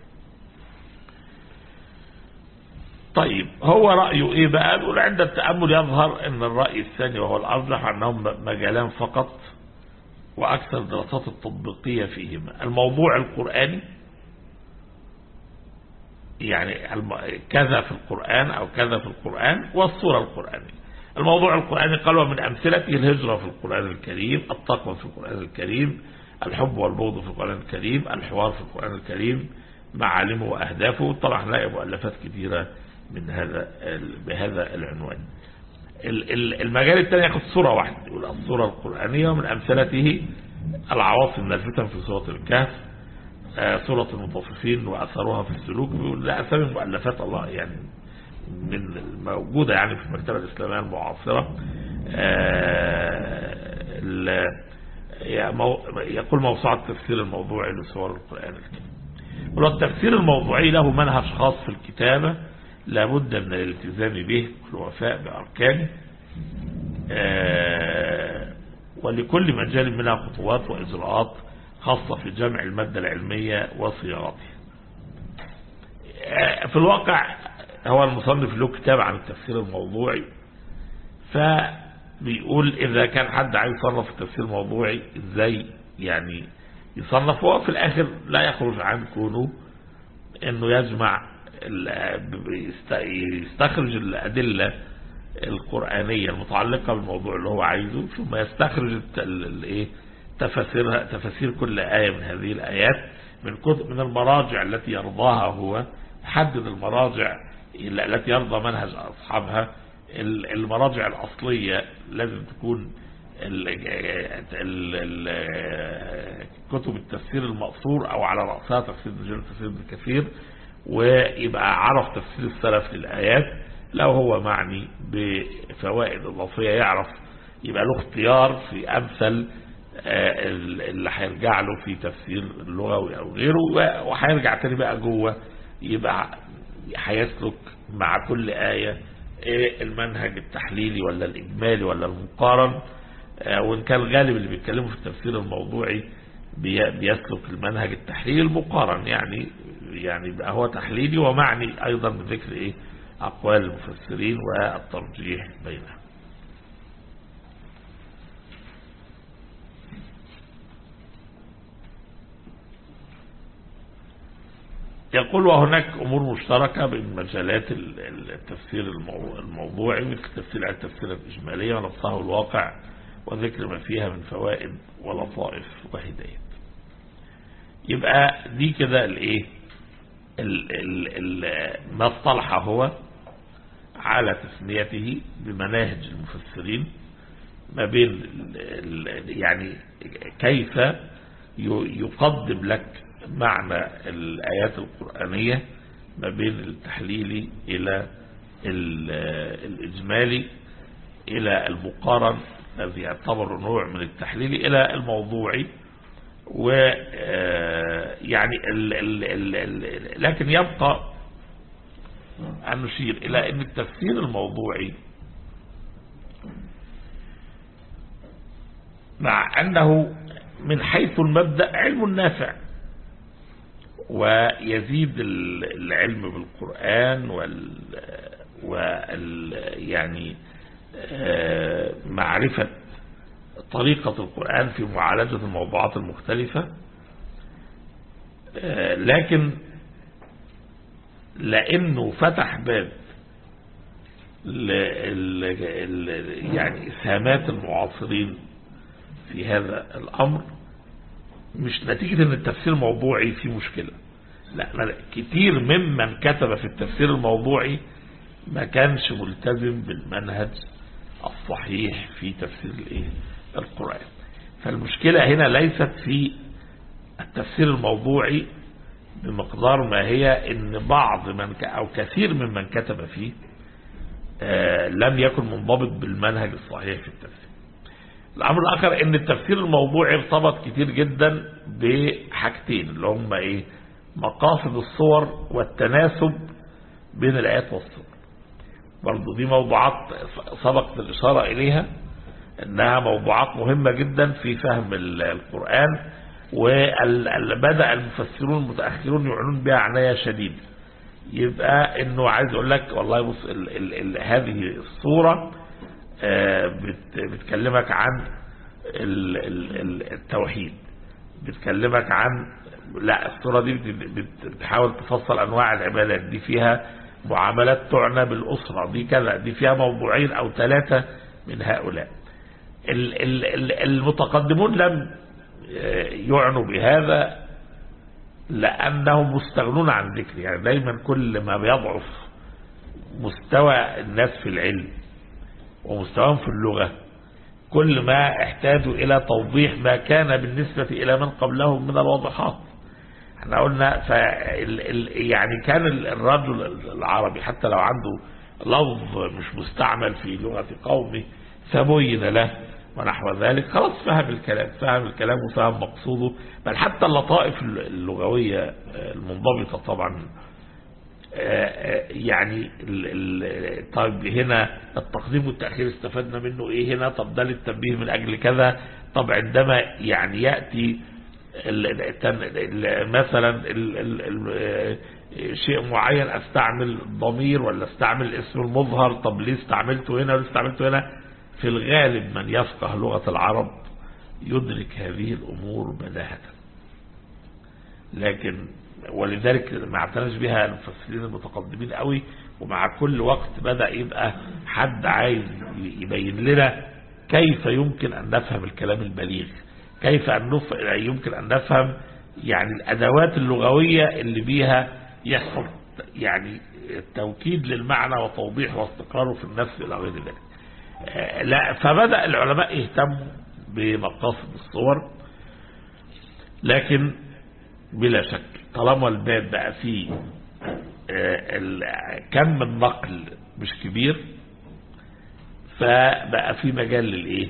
طيب هو رأيه ايه بقى نقول عند التأمل يظهر ان الرأي الثاني وهو الأرجح انهم مجالان فقط واكثر الدراسات التطبيقية فيهما الموضوع القرآني يعني كذا في القرآن او كذا في القرآن والصورة القرآنية الموضوع القرآني قال ومن أمثلته الهجرة في القرآن الكريم التقوى في القرآن الكريم الحب والبغض في القرآن الكريم الحوار في القرآن الكريم معالمه وأهدافه طبعا نلاقي مؤلفات كثيرة من هذا بهذا العنوان المجال الثاني ياخذ صورة واحدة يقول الصورة القرآنية ومن أمثلته العواصم الفتن في سورة الكهف سورة المطففين وأثرها في السلوك بيقول لا أسامي مؤلفات الله يعني من الموجودة يعني في المكتبة الإسلامية المعاصرة يقول موسوعة التفسير الموضوعي لسور القرآن الكريم والتفسير الموضوعي له منهج خاص في الكتابة لابد من الالتزام به والوفاء بأركانه ولكل مجال منها خطوات وإجراءات خاصة في جمع المادة العلمية وصياغتها في الواقع هو المصنف له كتاب عن التفسير الموضوعي فبيقول إذا كان حد عايز يصنف التفسير الموضوعي إزاي يعني يصنف هو في الآخر لا يخرج عن كونه أنه يجمع يستخرج الأدلة القرآنية المتعلقة بالموضوع اللي هو عايزه ثم يستخرج تفسيرها تفسير كل آية من هذه الآيات من كتب من المراجع التي يرضاها هو حدد المراجع التي يرضى منهج أصحابها المراجع الأصلية لازم تكون كتب التفسير المأثور أو على رأسها تفسير نجيل تفسير ابن كثير ويبقى عرف تفسير السلف للآيات لو هو معني بفوائد إضافية يعرف يبقى له اختيار في أمثل اللي هيرجع له في تفسير اللغوي أو غيره وهيرجع تاني بقى جوه يبقى هيسلك مع كل آية المنهج التحليلي ولا الإجمالي ولا المقارن وإن كان غالب اللي بيتكلموا في التفسير الموضوعي بيسلك المنهج التحليلي المقارن يعني يعني بقى هو تحليلي ومعني أيضا بذكر إيه أقوال المفسرين والترجيح بينها يقول وهناك أمور مشتركة بين مجالات التفسير الموضوعي مثل تفسير التفسير الإجمالية ونصها الواقع وذكر ما فيها من فوائد ولطائف وهدايات يبقى دي كده الايه ما اصطلح هو على تسميته بمناهج المفسرين ما بين يعني كيف يقدم لك معنى الآيات القرآنية ما بين التحليلي إلى الإجمالي إلى المقارن الذي يعتبر نوع من التحليل إلى الموضوعي و يعني ال ال ال ال لكن يبقى أن نشير إلى أن التفسير الموضوعي مع أنه من حيث المبدأ علم نافع ويزيد العلم بالقرآن وال, وال يعني معرفة طريقة القرآن في معالجة الموضوعات المختلفة لكن لأنه فتح باب يعني إسهامات المعاصرين في هذا الأمر مش نتيجة ان التفسير الموضوعي فيه مشكلة لا كتير ممن كتب في التفسير الموضوعي ما كانش ملتزم بالمنهج الصحيح في تفسير الايه القرآن فالمشكلة هنا ليست في التفسير الموضوعي بمقدار ما هي ان بعض من ك او كثير ممن كتب فيه آه لم يكن منضبط بالمنهج الصحيح في التفسير الامر الاخر ان التفسير الموضوعي ارتبط كتير جدا بحاجتين اللي هم ايه مقاصد الصور والتناسب بين الايات والصور برضو دي موضوعات سبقت الإشارة إليها انها موضوعات مهمة جدا في فهم القرآن وبدأ المفسرون المتأخرون يعنون بها عناية شديدة يبقى انه عايز اقول لك والله بص ال ال ال هذه الصورة بت بتكلمك عن ال ال التوحيد بتكلمك عن لا الصورة دي بتحاول تفصل انواع العبادات دي فيها معاملات تعنى بالاسرة دي كذا دي فيها موضوعين او ثلاثة من هؤلاء المتقدمون لم يعنوا بهذا لأنهم مستغنون عن ذكر يعني دايما كل ما بيضعف مستوى الناس في العلم ومستواهم في اللغة كل ما احتاجوا إلى توضيح ما كان بالنسبة إلى من قبلهم من الواضحات احنا قلنا يعني كان الرجل العربي حتى لو عنده لفظ مش مستعمل في لغة قومه فبين له ونحو ذلك خلاص فهم الكلام فهم الكلام وفهم مقصوده بل حتى اللطائف اللغوية المنضبطة طبعا يعني طيب هنا التقديم والتأخير استفدنا منه ايه هنا طب ده للتنبيه من اجل كذا طب عندما يعني يأتي مثلا شيء معين استعمل ضمير ولا استعمل اسم المظهر طب ليه استعملته هنا وليه استعملته هنا في الغالب من يفقه لغة العرب يدرك هذه الأمور بداهة لكن ولذلك ما اعتناش بها المفسرين المتقدمين قوي ومع كل وقت بدأ يبقى حد عايز يبين لنا كيف يمكن أن نفهم الكلام البليغ كيف أن نف... يمكن أن نفهم يعني الأدوات اللغوية اللي بيها يحصل يعني التوكيد للمعنى وتوضيح واستقراره في النفس إلى غير ذلك لا فبدأ العلماء يهتموا بمقاصد الصور لكن بلا شك طالما الباب بقى فيه كم النقل مش كبير فبقى في مجال للايه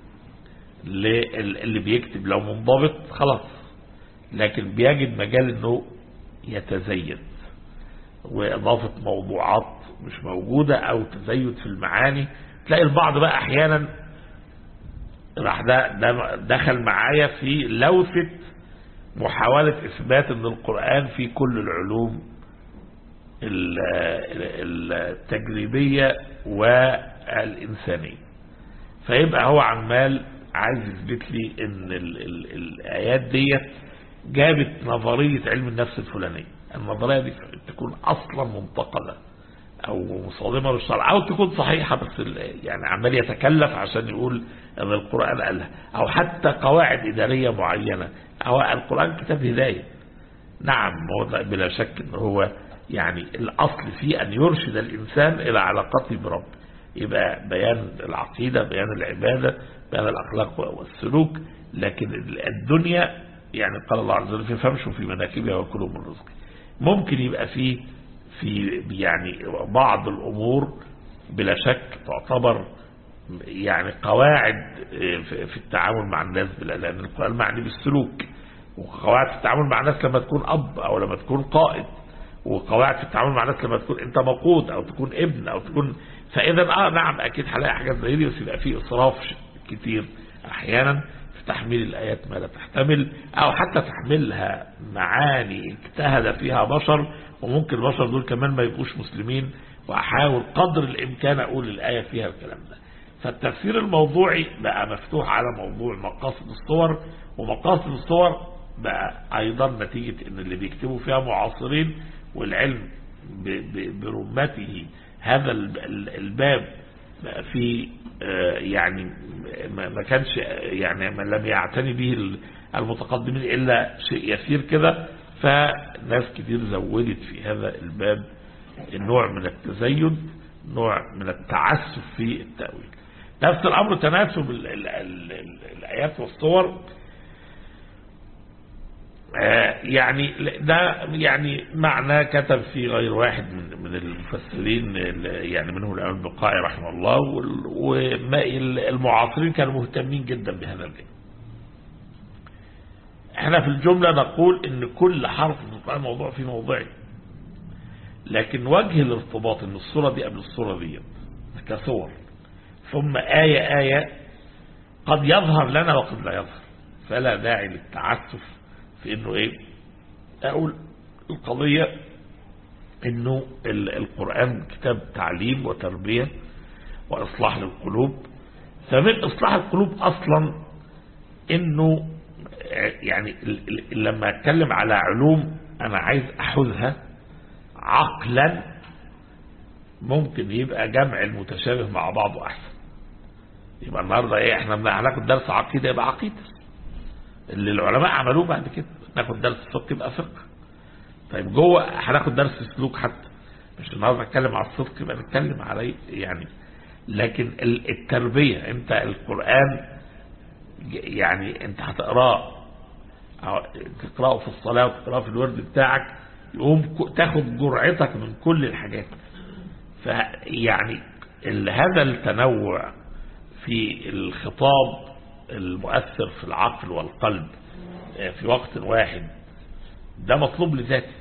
اللي بيكتب لو منضبط خلاص لكن بيجد مجال انه يتزيد واضافة موضوعات مش موجودة او تزيد في المعاني تلاقي البعض بقى احيانا راح ده, ده دخل معايا في لوثة محاولة اثبات ان القرآن في كل العلوم التجريبية والإنسانية فيبقى هو عمال عايز يثبت لي ان ال ال الآيات ديت جابت نظرية علم النفس الفلانية النظرية دي تكون أصلا منتقلة او مصادمة للشرع او تكون صحيحة بس يعني عمال يتكلف عشان يقول ان القرآن قالها او حتى قواعد ادارية معينة او القرآن كتاب هداية نعم بلا شك ان هو يعني الاصل فيه ان يرشد الانسان الى علاقته برب يبقى بيان العقيدة بيان العبادة بيان الاخلاق والسلوك لكن الدنيا يعني قال الله عز وجل فامشوا في مناكبها وكلوا من رزقه ممكن يبقى فيه في يعني بعض الأمور بلا شك تعتبر يعني قواعد في التعامل مع الناس لأن القرآن معني بالسلوك وقواعد في التعامل مع الناس لما تكون أب أو لما تكون قائد وقواعد في التعامل مع الناس لما تكون أنت مقود أو تكون ابن أو تكون فإذا آه نعم أكيد هلاقي حاجات زي دي بس يبقى فيه إسراف كتير أحيانا في تحميل الآيات ما لا تحتمل أو حتى تحملها معاني اجتهد فيها بشر وممكن البشر دول كمان ما يبقوش مسلمين وأحاول قدر الإمكان أقول الآية فيها الكلام ده فالتفسير الموضوعي بقى مفتوح على موضوع مقاصد الصور ومقاصد الصور بقى أيضا نتيجة أن اللي بيكتبوا فيها معاصرين والعلم برمته هذا الباب بقى في يعني ما كانش يعني ما لم يعتني به المتقدمين إلا شيء يسير كده فناس كتير زودت في هذا الباب النوع من التزيد نوع من التعسف في التأويل نفس الأمر تناسب ال ال ال ال الآيات والصور يعني ده يعني معنى كتب فيه غير واحد من من المفسرين يعني منهم الإمام البقائي رحمه الله والمعاصرين كانوا مهتمين جدا بهذا الجانب احنا في الجملة نقول ان كل حرف في القرآن موضوع في موضعه لكن وجه الارتباط ان الصورة دي قبل الصورة دي كصور ثم آية آية قد يظهر لنا وقد لا يظهر فلا داعي للتعسف في انه ايه اقول القضية انه القرآن كتاب تعليم وتربية واصلاح للقلوب فمن اصلاح القلوب اصلا انه يعني لما اتكلم على علوم انا عايز احوزها عقلا ممكن يبقى جمع المتشابه مع بعضه احسن يبقى النهارده ايه احنا هناخد درس عقيده يبقى عقيده اللي العلماء عملوه بعد كده ناخد درس فقه يبقى فقه طيب جوه هناخد درس سلوك حتى مش النهارده نتكلم على الصدق يبقى نتكلم على يعني لكن التربيه انت القران يعني انت هتقراه تقراه في الصلاه وتقراه في الورد بتاعك يقوم تاخد جرعتك من كل الحاجات فيعني هذا التنوع في الخطاب المؤثر في العقل والقلب في وقت واحد ده مطلوب لذاته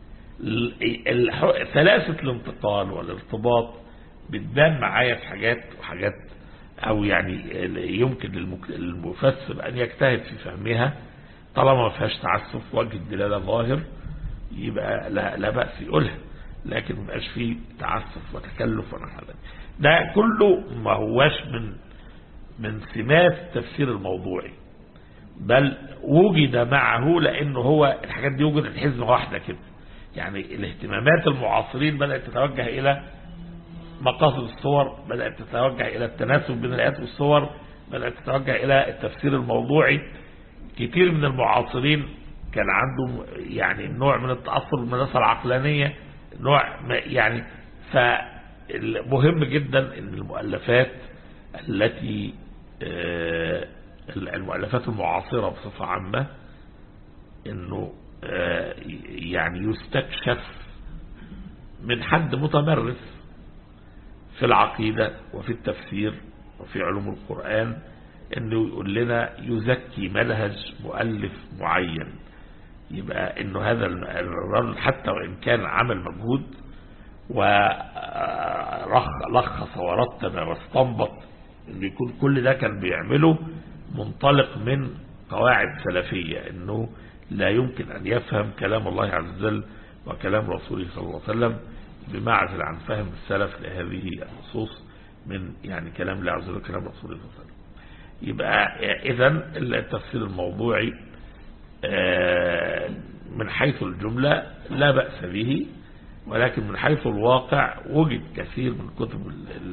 ثلاثة الانتقال والارتباط بتبان معايا في حاجات وحاجات او يعني يمكن المفسر ان يجتهد في فهمها طالما ما فيهاش تعسف وجه الدلالة ظاهر يبقى لا, لا بأس يقولها لكن ما يبقاش فيه تعسف وتكلف ونحو ذلك ده كله ما هواش من من سمات التفسير الموضوعي بل وجد معه لانه هو الحاجات دي وجدت حزمه واحده كده يعني الاهتمامات المعاصرين بدات تتوجه الى مقاصد الصور بدات تتوجه الى التناسب بين الايات والصور بدات تتوجه الى التفسير الموضوعي كتير من المعاصرين كان عنده يعني نوع من التاثر بالمدرسه العقلانيه نوع يعني فمهم جدا ان المؤلفات التي المؤلفات المعاصرة بصفة عامة انه يعني يستكشف من حد متمرس في العقيدة وفي التفسير وفي علوم القرآن انه يقول لنا يزكي منهج مؤلف معين يبقى انه هذا الرجل حتى وان كان عمل مجهود ولخص ورتب واستنبط انه يكون كل ده كان بيعمله منطلق من قواعد سلفية انه لا يمكن ان يفهم كلام الله عز وجل وكلام رسوله صلى الله عليه وسلم بمعزل عن فهم السلف لهذه النصوص من يعني كلام الله عز وجل وكلام رسوله صلى الله عليه وسلم يبقى اذا التفسير الموضوعي من حيث الجملة لا بأس به ولكن من حيث الواقع وجد كثير من كتب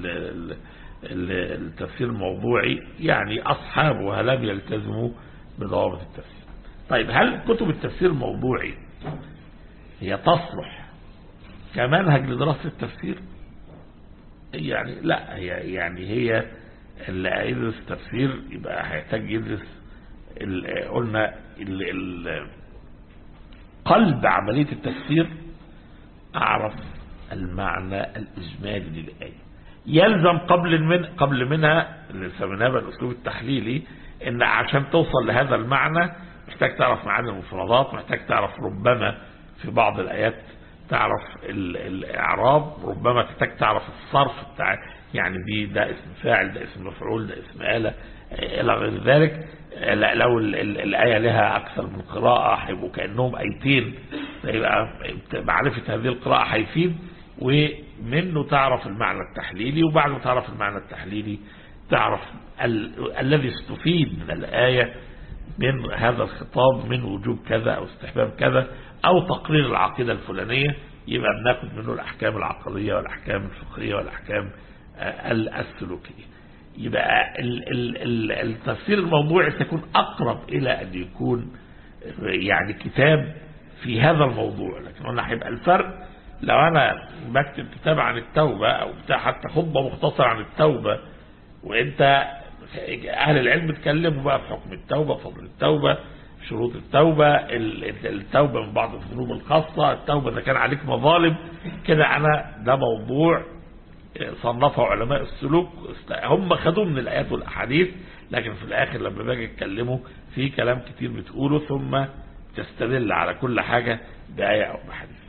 التفسير الموضوعي يعني أصحابها لم يلتزموا بضوابط التفسير طيب هل كتب التفسير الموضوعي هي تصلح كمنهج لدراسة التفسير يعني لا هي يعني هي اللي يدرس تفسير يبقى هيحتاج يدرس قلنا ال ال قلب عملية التفسير أعرف المعنى الإجمالي للآية يلزم قبل من قبل منها اللي سميناه بالاسلوب التحليلي ان عشان توصل لهذا المعنى محتاج تعرف معاني المفردات محتاج تعرف ربما في بعض الايات تعرف الاعراب ربما تحتاج تعرف الصرف بتاع يعني دي ده اسم فاعل ده اسم مفعول ده اسم آلة الى غير ذلك لو الآية لها أكثر من قراءة هيبقوا كأنهم آيتين يبقى معرفة هذه القراءة هيفيد ومنه تعرف المعنى التحليلي وبعد ما تعرف المعنى التحليلي تعرف ال... الذي استفيد من الآية من هذا الخطاب من وجوب كذا أو استحباب كذا أو تقرير العقيدة الفلانية يبقى بناخد منه الأحكام العقلية والأحكام الفقهية والأحكام السلوكية يبقى التفسير الموضوعي سيكون أقرب إلى أن يكون يعني كتاب في هذا الموضوع لكن قلنا هيبقى الفرق لو أنا بكتب كتاب عن التوبة أو بتاع حتى خطبة مختصرة عن التوبة وأنت أهل العلم اتكلموا بقى في حكم التوبة فضل التوبة شروط التوبة التوبة من بعض الذنوب الخاصة التوبة إذا كان عليك مظالم كده أنا ده موضوع صنفه علماء السلوك هم خدوه من الآيات والأحاديث لكن في الآخر لما باجي اتكلموا في كلام كتير بتقوله ثم تستدل على كل حاجة بآية أو بحديث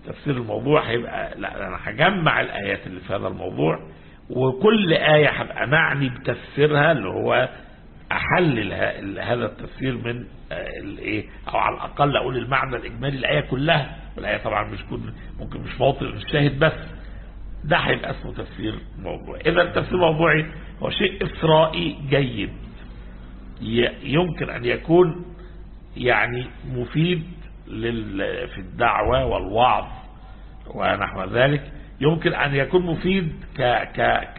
تفسير الموضوع هيبقى لا انا هجمع الايات اللي في هذا الموضوع وكل آية هبقى معني بتفسيرها اللي هو احلل ه- هذا التفسير من آه، الايه او على الاقل اقول المعنى الاجمالي الايه كلها والايه طبعا مش كل ممكن مش موطن الشاهد بس ده هيبقى اسمه تفسير موضوعي اذا التفسير الموضوعي هو شيء اثرائي جيد ي- يمكن ان يكون يعني مفيد لل- في الدعوة والوعظ ونحو ذلك يمكن أن يكون مفيد ك ك ك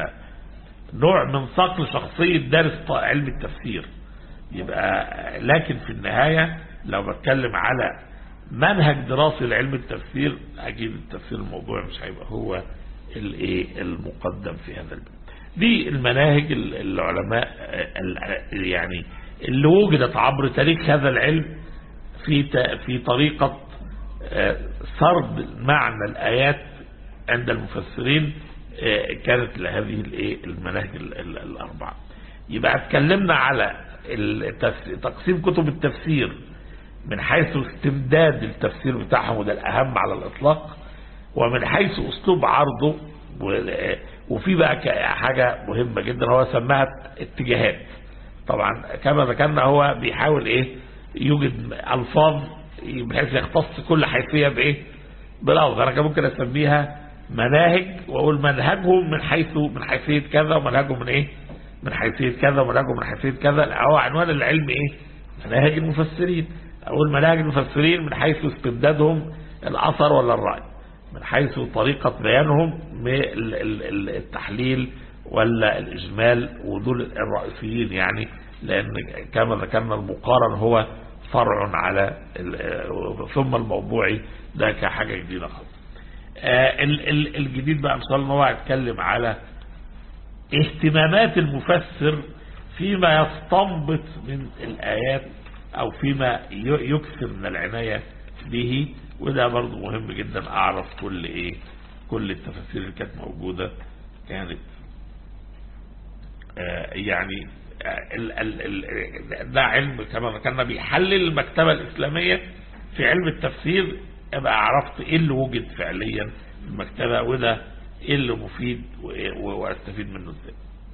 نوع من صقل شخصية دارس ط- علم التفسير يبقى لكن في النهاية لو بتكلم على منهج دراسي لعلم التفسير أكيد التفسير الموضوع مش هيبقى هو الايه المقدم في هذا الباب دي المناهج ال- العلماء ال- يعني اللي وجدت عبر تاريخ هذا العلم في ت- في طريقة آه، سرد معنى الآيات عند المفسرين آه، كانت لهذه الايه المناهج ال- ال- الأربعة يبقى اتكلمنا على التفس- تقسيم كتب التفسير من حيث استمداد التفسير بتاعهم وده الأهم على الإطلاق ومن حيث أسلوب عرضه و- وفي بقى ك- حاجة مهمة جدا هو سماها اتجاهات طبعا كما ذكرنا هو بيحاول ايه يوجد الفاظ بحيث يختص كل حيثية بايه بلفظ انا كان ممكن اسميها مناهج واقول منهجهم من حيث من حيثية كذا ومنهجهم من ايه من حيثية كذا ومنهجهم من حيثية كذا لا، هو عنوان العلم ايه مناهج المفسرين اقول مناهج المفسرين من حيث استبدادهم الاثر ولا الرأي من حيث طريقة بيانهم من ال- ال- ال- التحليل ولا الإجمال ودول الرئيسيين يعني لأن كما ذكرنا المقارن هو فرع على ال- ثم الموضوعي ده كحاجة جديدة خالص آه، ال- ال- الجديد بقى مثال ان هو هيتكلم على اهتمامات المفسر فيما يستنبط من الآيات أو فيما ي- يكثر من العناية به وده برضو مهم جدا أعرف كل إيه كل التفاسير اللي كانت موجودة كانت آه، يعني آه، ال- ال- ال- ده علم كما ذكرنا بيحلل المكتبة الإسلامية في علم التفسير ابقى عرفت ايه اللي وجد فعليا في المكتبة وده ايه اللي مفيد وإيه- و- واستفيد منه ازاي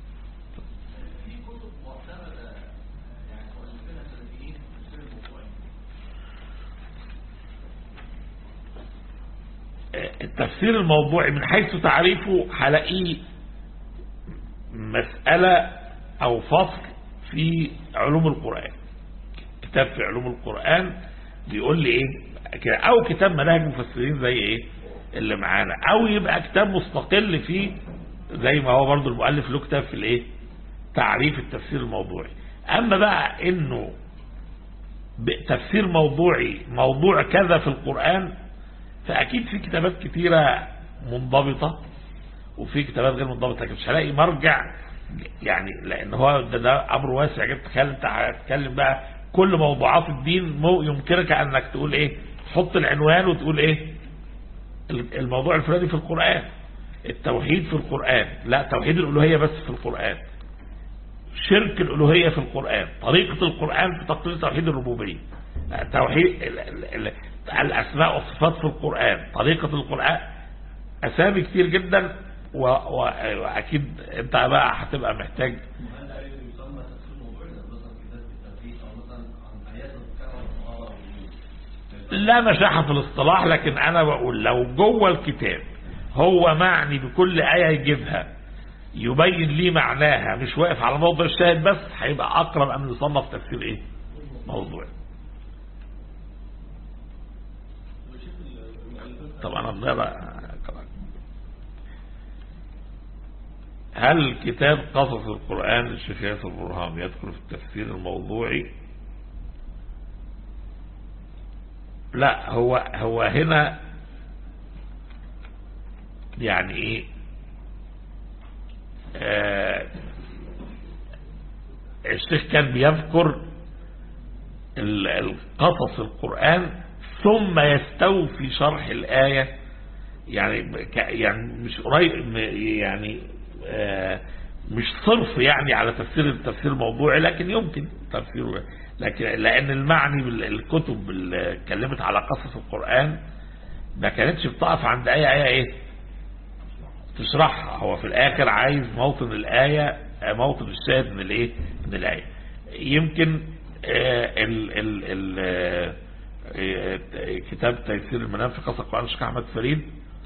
التفسير الموضوعي من حيث تعريفه هلاقيه مسألة أو فصل في علوم القرآن كتاب في علوم القرآن بيقول لي ايه كده او كتاب مناهج مفسرين زي ايه اللي معانا او يبقى كتاب مستقل فيه زي ما هو برضو المؤلف له كتاب في الايه تعريف التفسير الموضوعي اما بقى انه ب- تفسير موضوعي موضوع كذا في القرآن فاكيد في كتابات كتيرة منضبطة وفي كتابات غير منضبطة لكن مش هلاقي مرجع يعني لان هو ده, ده امر واسع جدا تخيل انت هتتكلم بقى كل موضوعات الدين مو يمكنك انك تقول ايه تحط العنوان وتقول ايه الموضوع الفلاني في القرآن التوحيد في القرآن لا توحيد الألوهية بس في القرآن شرك الألوهية في القرآن طريقة القرآن في تقرير توحيد الربوبية توحيد ال- ال- ال- الأسماء والصفات في القرآن طريقة القرآن أسامي كتير جدا و- و- وأكيد أنت بقى هتبقى محتاج وهل أيضا يسمى تفسير موضوعي زي مثلا كتاب التوحيد أو مثلا عن آيات بتتكلم عن الطهارة والوضوء؟ لا مشاحة في الاصطلاح لكن أنا بقول لو جوه الكتاب هو معني بكل آية يجيبها يبين لي معناها مش واقف على موضع الشاهد بس هيبقى أقرب أن يصنف تفسير إيه موضوع طبعا أنا بقى هل كتاب قصص القرآن للشيخ ياسر برهان يدخل في التفسير الموضوعي لا هو هو هنا يعني ايه آه الشيخ كان بيذكر ال- القصص القرآن ثم يستوفي شرح الآية يعني ك- يعني مش قريب م- يعني آه مش صرف يعني على تفسير التفسير الموضوعي لكن يمكن تفسيره لكن لأن المعني بالكتب اللي اتكلمت على قصص القرآن ما كانتش بتقف عند اي ايه ايه تشرحها هو في الاخر عايز موطن الايه موطن الشاهد من الايه من الايه يمكن آه، ال ال ال آه، آه، كتاب تيسير المنام في قصة القرآن الشيخ أحمد فريد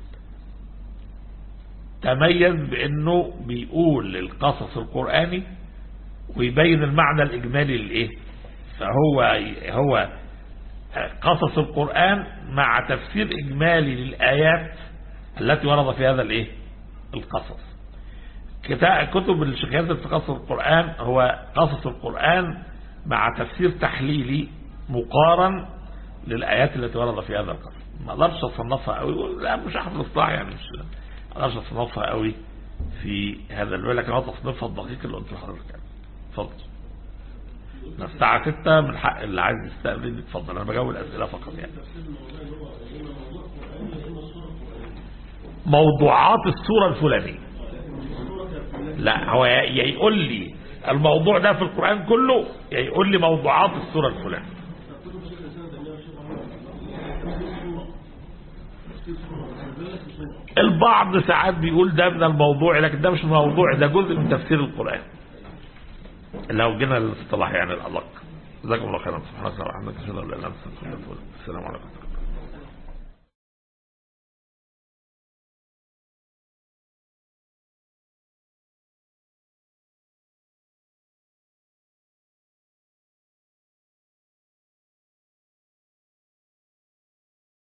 تميز بأنه بيقول القصص القرآني ويبين المعنى الإجمالي للإيه فهو هو قصص القرآن مع تفسير إجمالي للآيات التي ورد في هذا الإيه القصص كتا- كتب الشيخ ياسر في قصص القرآن هو قصص القرآن مع تفسير تحليلي مقارن للآيات التي ورد في هذا القصص ما اقدرش اصنفها قوي لا مش احمد الاصلاح يعني مش ما اقدرش اصنفها قوي في هذا الوقت لكن هو تصنيفها الدقيق اللي قلت لحضرتك يعني. اتفضل إحنا الساعة 6 من حق اللي عايز يستقبل يتفضل انا بجاوب الاسئله فقط يعني موضوعات السورة الفلانية لا هو يا يا يقول لي الموضوع ده في القرآن كله يا يقول لي موضوعات السورة الفلانية البعض ساعات بيقول ده من الموضوع لكن ده مش موضوع ده جزء من تفسير القرآن لو جينا للاصطلاح يعني الأدق جزاكم الله خيرا سبحانك اللهم وبحمدك اشهد ان لا اله الا انت استغفرك واتوب اليك. السلام عليكم